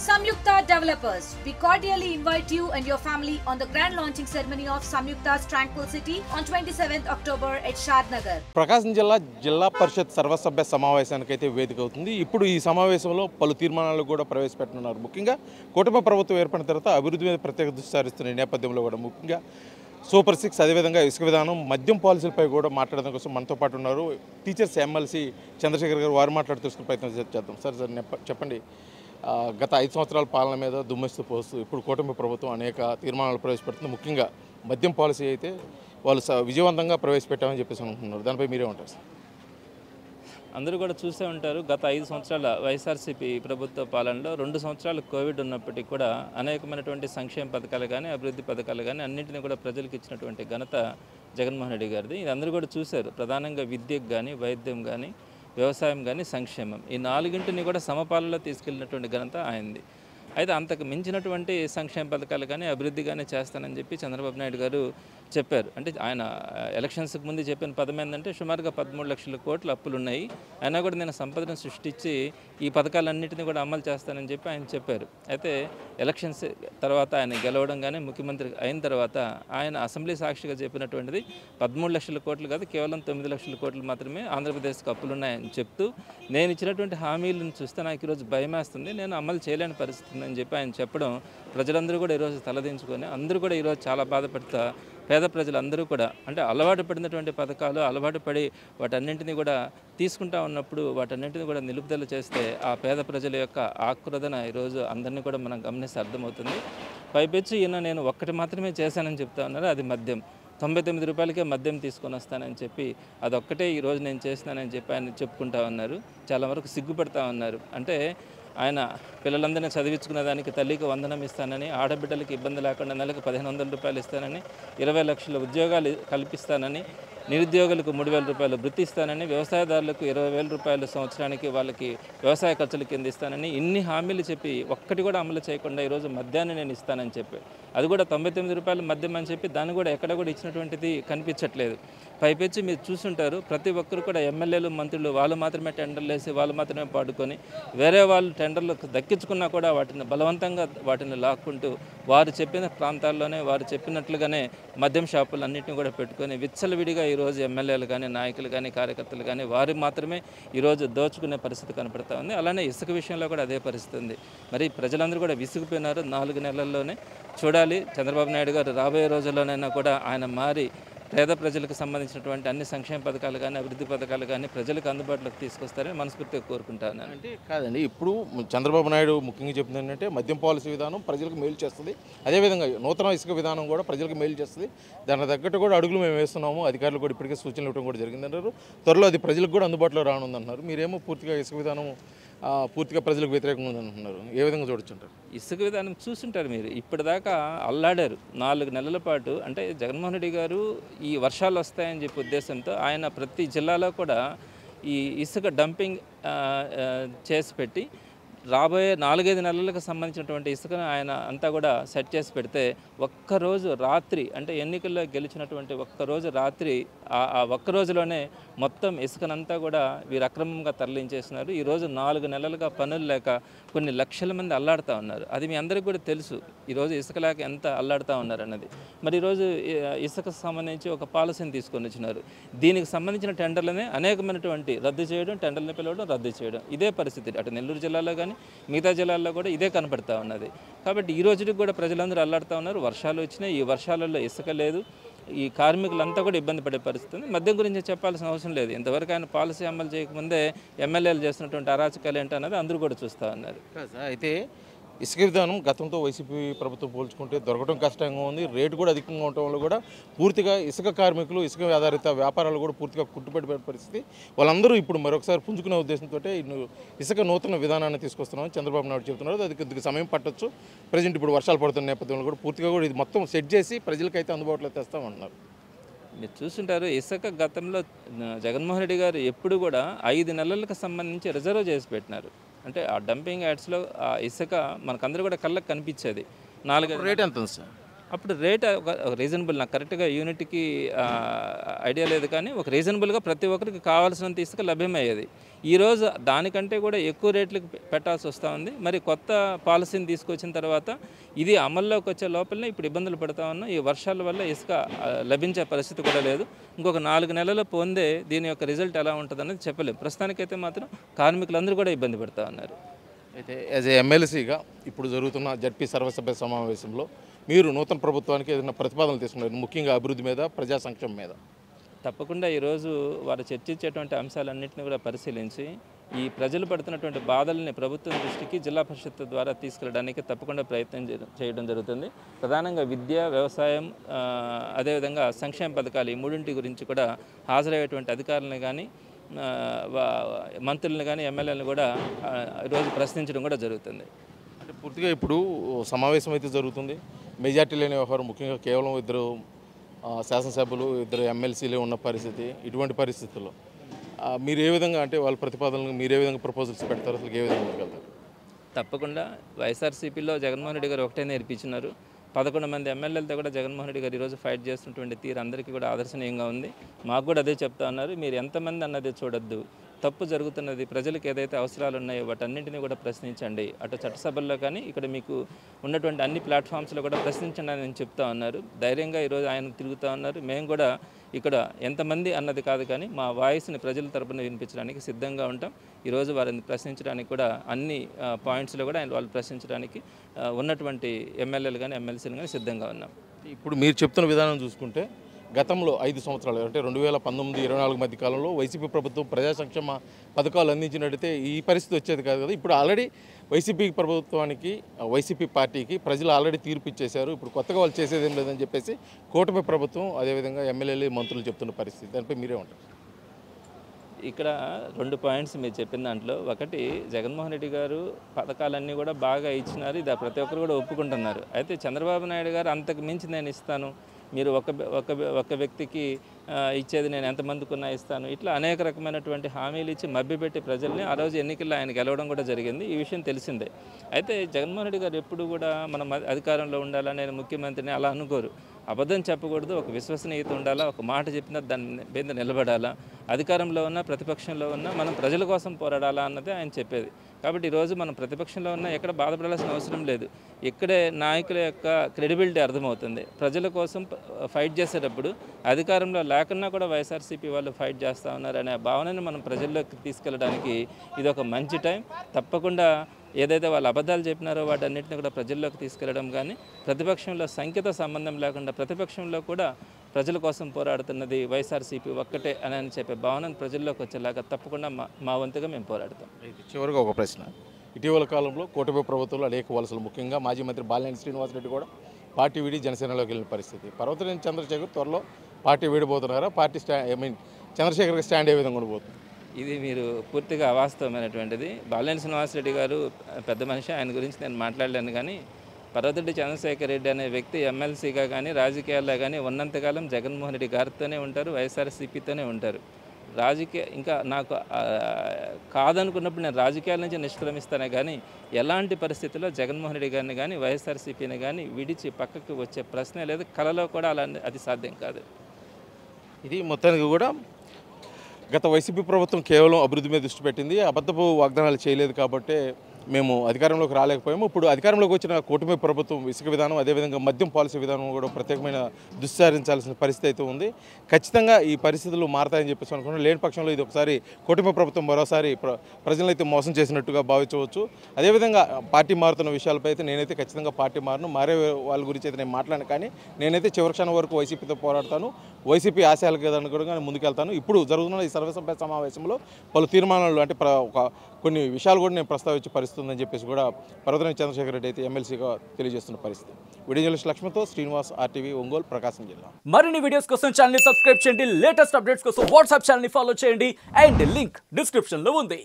Samyukta Developers. We cordially invite you and your family on the grand launching ceremony of Samyukta's Tranquil City on 27th October at Shad Nagar. ప్రకాశం జిల్లా జిల్లా పరిషత్ సర్వసభ్య సమావేశానికి అయితే వేదిక అవుతుంది ఇప్పుడు ఈ సమావేశంలో పలు తీర్మానాలు కూడా ప్రవేశపెట్టనున్నారు ముఖ్యంగా కుటుంబ ప్రభుత్వం ఏర్పడిన తర్వాత అభివృద్ధి మీద ప్రత్యేక దృష్టి సారిస్తున్న ఈ నేపథ్యంలో కూడా ముఖ్యంగా సూపర్ సిక్స్ అదేవిధంగా ఇసుక విధానం మద్యం పాలసీలపై కూడా మాట్లాడడం కోసం మనతో పాటు ఉన్నారు టీచర్స్ ఎమ్మెల్సీ చంద్రశేఖర్ గారు వారు మాట్లాడుతూ తెలుసుకునే ప్రయత్నం చే- చేద్దాం సార్ సార్ నెప్ప- చెప్పండి ఆ, గత ఐదు సంవత్సరాల పాలన మీద దుమ్మెస్తు పోస్తూ ఇప్పుడు కూటమి ప్రభుత్వం అనేక తీర్మానాలు ప్రవేశపెడుతుంది ముఖ్యంగా మద్యం పాలసీ అయితే వాళ్ళు స- విజయవంతంగా ప్రవేశపెట్టామని చెప్పేసి అనుకుంటున్నారు దానిపై మీరే ఉంటారు సార్ అందరూ కూడా చూసే ఉంటారు గత ఐదు సంవత్సరాల వైఎస్ఆర్సీపీ ప్రభుత్వ పాలనలో రెండు సంవత్సరాలు కోవిడ్ ఉన్నప్పటికీ కూడా అనేకమైనటువంటి సంక్షేమ పథకాలు కానీ అభివృద్ధి పథకాలు కానీ అన్నింటినీ కూడా ప్రజలకు ఇచ్చినటువంటి ఘనత జగన్మోహన్ రెడ్డి గారిది ఇది అందరూ కూడా చూశారు ప్రధానంగా విద్యకు కానీ వైద్యం కానీ వ్యవసాయం కానీ సంక్షేమం ఈ నాలుగింటిని కూడా సమపాలలో తీసుకెళ్ళినటువంటి ఘనత ఆయనది అయితే అంతకు మించినటువంటి సంక్షేమ పథకాలు కానీ అభివృద్ధి కానీ చేస్తానని చెప్పి చంద్రబాబు నాయుడు గారు చెప్పారు అంటే ఆయన ఆ, ఎలక్షన్స్కి ముందు చెప్పిన పదం ఏంటంటే సుమారుగా పదమూడు లక్షల కోట్ల అప్పులు ఉన్నాయి అయినా కూడా నేను సంపదను సృష్టించి ఈ పథకాలన్నింటినీ కూడా అమలు చేస్తానని చెప్పి ఆయన చెప్పారు అయితే ఎలక్షన్స్ తర్వాత ఆయన గెలవడం కానీ ముఖ్యమంత్రి అయిన తర్వాత ఆయన అసెంబ్లీ సాక్షిగా చెప్పినటువంటిది పదమూడు లక్షల కోట్లు కాదు కేవలం తొమ్మిది లక్షల కోట్లు మాత్రమే ఆంధ్రప్రదేశ్కి అప్పులు ఉన్నాయని చెప్తూ నేను ఇచ్చినటువంటి హామీలను చూస్తే నాకు ఈరోజు భయమేస్తుంది నేను అమలు చేయలేని పరిస్థితి ఉందని చెప్పి ఆయన చెప్పడం ప్రజలందరూ కూడా ఈరోజు తలదించుకొని అందరూ కూడా ఈరోజు చాలా బాధపడతా పేద ప్రజలందరూ కూడా అంటే అలవాటు పడినటువంటి పథకాలు అలవాటు పడి వాటన్నింటినీ కూడా తీసుకుంటా ఉన్నప్పుడు వాటన్నింటినీ కూడా నిలుపుదల చేస్తే ఆ పేద ప్రజల యొక్క ఆక్రోధన ఈరోజు అందరినీ కూడా మనం గమనిస్తే అర్థమవుతుంది పైపెచ్చు ఈయన నేను ఒక్కటి మాత్రమే చేశానని చెప్తా ఉన్నారు అది మద్యం తొంభై తొమ్మిది రూపాయలకే మద్యం తీసుకొని వస్తానని చెప్పి అదొక్కటే ఈరోజు నేను చేసినానని చెప్పి ఆయన చెప్పుకుంటా ఉన్నారు చాలా వరకు సిగ్గుపడతా ఉన్నారు అంటే ఆయన పిల్లలందరినీ చదివించుకునే దానికి తల్లికి వందనం ఇస్తానని ఆడబిడ్డలకి ఇబ్బంది లేకుండా నెలకు పదిహేను వందల రూపాయలు ఇస్తానని ఇరవై లక్షల ఉద్యోగాలు కల్పిస్తానని నిరుద్యోగులకు మూడు వేల రూపాయలు వృత్తి ఇస్తానని వ్యవసాయదారులకు ఇరవై వేల రూపాయలు సంవత్సరానికి వాళ్ళకి వ్యవసాయ ఖర్చుల కింద ఇస్తానని ఇన్ని హామీలు చెప్పి ఒక్కటి కూడా అమలు చేయకుండా ఈరోజు మద్యాన్ని నేను ఇస్తానని చెప్పి అది కూడా తొంభై తొమ్మిది రూపాయలు మద్యం అని చెప్పి దాన్ని కూడా ఎక్కడ కూడా ఇచ్చినటువంటిది కనిపించట్లేదు పైపెచ్చి మీరు చూసుంటారు ప్రతి ఒక్కరు కూడా ఎమ్మెల్యేలు మంత్రులు వాళ్ళు మాత్రమే టెండర్లు వేసి వాళ్ళు మాత్రమే పాడుకొని వేరే వాళ్ళు టెండర్లు దక్కించుకున్నా కూడా వాటిని బలవంతంగా వాటిని లాక్కుంటూ వారు చెప్పిన ప్రాంతాల్లోనే వారు చెప్పినట్లుగానే మద్యం షాపులు అన్నింటినీ కూడా పెట్టుకొని విచ్చలవిడిగా ఈరోజు ఎమ్మెల్యేలు కానీ నాయకులు కానీ కార్యకర్తలు కానీ వారు మాత్రమే ఈరోజు దోచుకునే పరిస్థితి కనపడతా ఉంది అలానే ఇసుక విషయంలో కూడా అదే పరిస్థితి ఉంది మరి ప్రజలందరూ కూడా విసిగిపోయినారు నాలుగు నెలల్లోనే చూడాలి చంద్రబాబు నాయుడు గారు రాబోయే రోజుల్లోనైనా కూడా ఆయన మారి పేద ప్రజలకు సంబంధించినటువంటి అన్ని సంక్షేమ పథకాలు కానీ అభివృద్ధి పథకాలు కానీ ప్రజలకు అందుబాటులోకి తీసుకొస్తారని మనస్ఫూర్తిగా కోరుకుంటాను అంటే కాదండి ఇప్పుడు చంద్రబాబు నాయుడు ముఖ్యంగా చెప్తుంది ఏంటంటే మద్యం పాలసీ విధానం ప్రజలకు మేలు చేస్తుంది అదేవిధంగా నూతన ఇసుక విధానం కూడా ప్రజలకు మేలు చేస్తుంది దానికి తగ్గట్టు కూడా అడుగులు మేము వేస్తున్నాము అధికారులు కూడా ఇప్పటికే సూచనలు ఇవ్వడం కూడా జరిగిందన్నారు త్వరలో అది ప్రజలకు కూడా అందుబాటులో రానుందంటున్నారు మీరేమో పూర్తిగా ఇసుక విధానం ఆ, పూర్తిగా ప్రజలకు వ్యతిరేకంగా ఉందంటున్నారు ఏ విధంగా చూడొచ్చుంటారు ఇసుక విధానం చూసుంటారు మీరు ఇప్పటిదాకా అల్లాడారు నాలుగు నెలల పాటు అంటే జగన్మోహన్ రెడ్డి గారు ఈ వర్షాలు వస్తాయని చెప్పే ఉద్దేశంతో ఆయన ప్రతి జిల్లాలో కూడా ఈ ఇసుక డంపింగ్ ఆ, ఆ, చేసి పెట్టి రాబోయే నాలుగైదు నెలలకు సంబంధించినటువంటి ఇసుకను ఆయన అంతా కూడా సెట్ చేసి పెడితే ఒక్కరోజు రాత్రి అంటే ఎన్నికల్లో గెలిచినటువంటి ఒక్కరోజు రాత్రి ఆ- ఆ ఒక్క రోజులోనే మొత్తం ఇసుకనంతా కూడా వీరు అక్రమంగా తరలించేస్తున్నారు ఈరోజు నాలుగు నెలలుగా పనులు లేక కొన్ని లక్షల మంది అల్లాడుతూ ఉన్నారు అది మీ అందరికీ కూడా తెలుసు ఈరోజు ఇసుక లేక ఎంత అల్లాడుతూ ఉన్నారు అన్నది మరి ఈరోజు ఈ- ఇసుకకు సంబంధించి ఒక పాలసీని తీసుకొని వచ్చినారు దీనికి సంబంధించిన టెండర్లనే అనేకమైనటువంటి రద్దు చేయడం టెండర్లను పిలవడం రద్దు చేయడం ఇదే పరిస్థితి అటు నెల్లూరు జిల్లాలో కానీ మిగతా జిల్లాల్లో కూడా ఇదే కనపడతా ఉన్నది కాబట్టి ఈ రోజుకి కూడా ప్రజలందరూ అల్లాడుతూ ఉన్నారు వర్షాలు వచ్చినాయి ఈ వర్షాలలో ఇసుక లేదు ఈ కార్మికులంతా కూడా ఇబ్బంది పడే పరిస్థితి ఉంది మద్యం గురించి చెప్పాల్సిన అవసరం లేదు ఇంతవరకు ఆయన పాలసీ అమలు చేయకముందే ఎమ్మెల్యేలు చేస్తున్నటువంటి అరాచకాలు ఏంటన్నది అందరూ కూడా చూస్తూ ఉన్నారు కాదు సార్, అయితే ఇసుక విధానం గతంతో వైసీపీ ప్రభుత్వం పోల్చుకుంటే దొరకడం కష్టంగా ఉంది రేటు కూడా అధికంగా ఉండటం వల్ల కూడా పూర్తిగా ఇసుక కార్మికులు ఇసుక ఆధారిత వ్యాపారాలు కూడా పూర్తిగా కుట్టుబడిపోయే పరిస్థితి వాళ్ళందరూ ఇప్పుడు మరొకసారి పుంజుకునే ఉద్దేశంతో ఇసుక నూతన విధానాన్ని తీసుకొస్తున్నామని చంద్రబాబు నాయుడు చెబుతున్నారు అది కొద్దిగా సమయం పట్టొచ్చు ప్రజెంట్ ఇప్పుడు వర్షాలు పడుతున్న నేపథ్యంలో కూడా పూర్తిగా కూడా ఇది మొత్తం సెట్ చేసి ప్రజలకైతే అందుబాటులో తెస్తామంటున్నారు మీరు చూస్తుంటారు ఇసుక గతంలో ఆ, జగన్మోహన్ రెడ్డి గారు ఎప్పుడు కూడా ఐదు నెలలకు సంబంధించి రిజర్వ్ చేసి పెట్టినారు అంటే ఆ డంపింగ్ యాడ్స్లో ఆ ఇసుక మనకందరూ కూడా కళ్ళకి కనిపించేది నాలుగు రేట్ ఎంత ఉంది సార్ అప్పుడు రేట్ ఒక రీజనబుల్ నాకు కరెక్ట్గా యూనిట్కి ఐడియా లేదు కానీ ఒక రీజనబుల్గా ప్రతి ఒక్కరికి కావాల్సినంత ఇసుక లభ్యమయ్యేది ఈరోజు దానికంటే కూడా ఎక్కువ రేట్లకు పె- పెట్టాల్సి వస్తూ ఉంది మరి కొత్త పాలసీని తీసుకొచ్చిన తర్వాత ఇది అమల్లోకి వచ్చే లోపలనే ఇప్పుడు ఇబ్బందులు పడుతూ ఉన్నాం ఈ వర్షాల వల్ల ఇసుక ఆ, లభించే పరిస్థితి కూడా లేదు ఇంకొక నాలుగు నెలల పొందే దీని యొక్క రిజల్ట్ ఎలా ఉంటుందనేది చెప్పలేము ప్రస్తుతానికైతే మాత్రం కార్మికులందరూ కూడా ఇబ్బంది పడుతూ ఉన్నారు అయితే యాజ్ ఏ ఎమ్మెల్సీగా ఇప్పుడు జరుగుతున్న జడ్పీ సర్వసభ్య సమావేశంలో మీరు నూతన ప్రభుత్వానికి ఏదైనా ప్రతిపాదనలు తీసుకున్నారు ముఖ్యంగా అభివృద్ధి మీద ప్రజా సంక్షేమం మీద తప్పకుండా ఈరోజు వారు చర్చించేటువంటి అంశాలన్నింటినీ కూడా పరిశీలించి ఈ ప్రజలు పడుతున్నటువంటి బాధల్ని ప్రభుత్వం దృష్టికి జిల్లా పరిషత్ ద్వారా తీసుకెళ్ళడానికి తప్పకుండా ప్రయత్నం చే- చేయడం జరుగుతుంది ప్రధానంగా విద్య వ్యవసాయం ఆ, అదేవిధంగా సంక్షేమ పథకాలు ఈ మూడింటి గురించి కూడా హాజరయ్యేటువంటి అధికారులను కానీ ఆ, వా- మంత్రులను కానీ ఎమ్మెల్యేలను కూడా ఆ, ఈరోజు ప్రశ్నించడం కూడా జరుగుతుంది అంటే పూర్తిగా ఇప్పుడు సమావేశం అయితే జరుగుతుంది మెజార్టీ లేని వ్యవహారం ముఖ్యంగా కేవలం ఇద్దరు ఆ, శాసనసభ్యులు ఇద్దరు ఎమ్మెల్సీలే ఉన్న పరిస్థితి ఇటువంటి పరిస్థితుల్లో ఆ, మీరు ఏ విధంగా అంటే వాళ్ళ ప్రతిపాదనలు మీరు ఏ విధంగా ప్రపోజల్స్ పెడతారు అసలు ఏ విధంగా ముందుకెళ్తారు తప్పకుండా వైఎస్ఆర్సీపీలో జగన్మోహన్ రెడ్డి గారు ఒకటే నేర్పించినారు పదకొండు మంది ఎమ్మెల్యేలతో కూడా జగన్మోహన్ రెడ్డి గారు ఈరోజు ఫైట్ చేస్తున్నటువంటి తీరు అందరికీ కూడా ఆదర్శనీయంగా ఉంది మాకు కూడా అదే చెప్తా ఉన్నారు మీరు ఎంతమంది అన్నది చూడొద్దు తప్పు జరుగుతున్నది ప్రజలకు ఏదైతే అవసరాలు ఉన్నాయో వాటన్నింటినీ కూడా ప్రశ్నించండి అటు చట్టసభల్లో కానీ ఇక్కడ మీకు ఉన్నటువంటి అన్ని ప్లాట్ఫామ్స్లో కూడా ప్రశ్నించండి అని చెప్తా ఉన్నారు ధైర్యంగా ఈరోజు ఆయన తిరుగుతూ ఉన్నారు మేము కూడా ఇక్కడ ఎంతమంది అన్నది కాదు కానీ మా వాయిస్ని ప్రజల తరపున వినిపించడానికి సిద్ధంగా ఉంటాం ఈరోజు వారిని ప్రశ్నించడానికి కూడా అన్ని ఆ, పాయింట్స్లో కూడా ఆయన వాళ్ళు ప్రశ్నించడానికి ఆ, ఉన్నటువంటి ఎమ్మెల్యేలు కానీ ఎమ్మెల్సీలు కానీ సిద్ధంగా ఉన్నాం ఇప్పుడు మీరు చెప్తున్న విధానం చూసుకుంటే గతంలో ఐదు సంవత్సరాలు అంటే రెండు వేల పంతొమ్మిది ఇరవై నాలుగు మధ్య కాలంలో వైసీపీ ప్రభుత్వం ప్రజా సంక్షేమ పథకాలు అందించినట్టయితే ఈ పరిస్థితి వచ్చేది కాదు కదా ఇప్పుడు ఆల్రెడీ వైసీపీ ప్రభుత్వానికి ఆ, వైసీపీ పార్టీకి ప్రజలు ఆల్రెడీ తీర్పు ఇచ్చేశారు ఇప్పుడు కొత్తగా వాళ్ళు చేసేది ఏం లేదని చెప్పేసి కూటమి ప్రభుత్వం అదేవిధంగా ఎమ్మెల్యేలు మంత్రులు చెప్తున్న పరిస్థితి దానిపై మీరే ఉంటారు ఇక్కడ రెండు పాయింట్స్ మీరు చెప్పిన దాంట్లో ఒకటి జగన్మోహన్ రెడ్డి గారు పథకాలన్నీ కూడా బాగా ఇచ్చినారు ఇది ప్రతి ఒక్కరు కూడా ఒప్పుకుంటున్నారు అయితే చంద్రబాబు నాయుడు గారు అంతకు మించి నేను ఇస్తాను మీరు ఒక ఒక ఒక వ్యక్తికి ఆ, ఇచ్చేది నేను ఎంతమందికి ఉన్నా ఇస్తాను ఇట్లా అనేక రకమైనటువంటి హామీలు ఇచ్చి మభ్యపెట్టి ప్రజల్ని ఆ రోజు ఎన్నికల్లో ఆయన గెలవడం కూడా జరిగింది ఈ విషయం తెలిసిందే అయితే జగన్మోహన్ రెడ్డి గారు ఎప్పుడు కూడా మనం అధి- అధికారంలో ఉండాలా నేను ముఖ్యమంత్రిని అలా అనుకోరు అబద్ధం చెప్పకూడదు ఒక విశ్వసనీయత ఉండాలా ఒక మాట చెప్పినా దాని మీద నిలబడాలా అధికారంలో ఉన్న ప్రతిపక్షంలో ఉన్న మనం ప్రజల కోసం పోరాడాలా అన్నదే ఆయన చెప్పేది కాబట్టి ఈరోజు మనం ప్రతిపక్షంలో ఉన్న ఎక్కడ బాధపడాల్సిన అవసరం లేదు ఇక్కడే నాయకుల యొక్క క్రెడిబిలిటీ అర్థమవుతుంది ప్రజల కోసం ప- ఫైట్ చేసేటప్పుడు అధికారంలో లేకున్నా కూడా వైఎస్ఆర్సీపీ వాళ్ళు ఫైట్ చేస్తూ ఉన్నారు అనే భావనని మనం ప్రజల్లోకి తీసుకెళ్ళడానికి ఇది ఒక మంచి టైం తప్పకుండా ఏదైతే వాళ్ళు అబద్ధాలు చెప్పినారో వాటన్నిటిని కూడా ప్రజల్లోకి తీసుకెళ్ళడం కానీ ప్రతిపక్షంలో సంఖ్యతో సంబంధం లేకుండా ప్రతిపక్షంలో కూడా ప్రజల కోసం పోరాడుతున్నది వైఎస్ఆర్సీపీ ఒక్కటే అని అని చెప్పే భావనను ప్రజల్లోకి వచ్చేలాగా తప్పకుండా మా మా వంతుగా మేము పోరాడతాం అయితే చివరిగా ఒక ప్రశ్న ఇటీవల కాలంలో కూటమి ప్రభుత్వంలో అనేక వలసలు ముఖ్యంగా మాజీ మంత్రి బాలినేని శ్రీనివాసరెడ్డి కూడా పార్టీ వీడి జనసేనలోకి వెళ్ళిన పరిస్థితి పర్వతనేని చంద్రశేఖర్ త్వరలో పార్టీ వీడిపోతున్నారా పార్టీ స్టా ఐ మీన్ చంద్రశేఖర్ స్టాండ్ ఏ విధంగా ఉండబోతుంది ఇది మీరు పూర్తిగా అవాస్తవమైనటువంటిది బాలినేని శ్రీనివాసరెడ్డి గారు పెద్ద మనిషి ఆయన గురించి నేను మాట్లాడలేను కానీ పర్వతరెడ్డి చంద్రశేఖర్ రెడ్డి అనే వ్యక్తి ఎమ్మెల్సీగా కానీ రాజకీయాల్లో కానీ ఉన్నంతకాలం జగన్మోహన్ రెడ్డి గారితోనే ఉంటారు వైఎస్ఆర్సీపీతోనే ఉంటారు రాజకీయ ఇంకా నాకు ఆ, కాదనుకున్నప్పుడు నేను రాజకీయాల నుంచి నిష్క్రమిస్తానే కానీ ఎలాంటి పరిస్థితుల్లో జగన్మోహన్ రెడ్డి గారిని కానీ వైఎస్ఆర్సీపీని కానీ విడిచి పక్కకు వచ్చే ప్రశ్నే లేదు కలలో కూడా అలా అది సాధ్యం కాదు ఇది మొత్తానికి కూడా గత వైసీపీ ప్రభుత్వం కేవలం అభివృద్ధి మీద దృష్టి పెట్టింది అబద్ధపు వాగ్దానాలు చేయలేదు కాబట్టి మేము అధికారంలోకి రాలేకపోయాము ఇప్పుడు అధికారంలోకి వచ్చిన కూటమి ప్రభుత్వం ఇసుక విధానం అదేవిధంగా మద్యం పాలసీ విధానం కూడా ప్రత్యేకమైన దుస్సారించాల్సిన పరిస్థితి అయితే ఉంది ఖచ్చితంగా ఈ పరిస్థితులు మారతాయని చెప్పేసి అనుకున్నాం లేని పక్షంలో ఇది ఒకసారి కూటమి ప్రభుత్వం మరోసారి ప్ర ప్రజలైతే మోసం చేసినట్టుగా భావించవచ్చు అదేవిధంగా పార్టీ మారుతున్న విషయాలపై అయితే నేనైతే ఖచ్చితంగా పార్టీ మారను మారే వాళ్ళ గురించి అయితే నేను మాట్లాడను కానీ నేనైతే చివరి క్షణం వరకు వైసీపీతో పోరాడతాను వైసీపీ ఆశయాలకు అనుగుణంగా ముందుకెళ్తాను ఇప్పుడు జరుగుతున్న ఈ సర్వసభ్య సమావేశంలో పలు తీర్మానాలు అంటే ప్ర- ఒక కొన్ని విషయాలు కూడా నేను ప్రస్తావించే పరిస్థితి ఉందని చెప్పేసి కూడా పర్వతనేని చంద్రశేఖర్ రెడ్డి అయితే ఎమ్మెల్సీగా తెలియజేస్తున్న పరిస్థితి వీడియో జర్నలిస్ట్ లక్ష్మణ్తో శ్రీనివాస్ ఆర్టీవీ ఒంగోలు ప్రకాశం జిల్లా మరిన్ని వీడియోస్ కోసం ఛానల్ ని సబ్స్క్రైబ్ చేయండి లేటెస్ట్ అప్డేట్స్ కోసం వాట్సాప్ ఛానల్ ని ఫాలో చేయండి అండ్ లింక్ డిస్క్రిప్షన్ లో ఉంది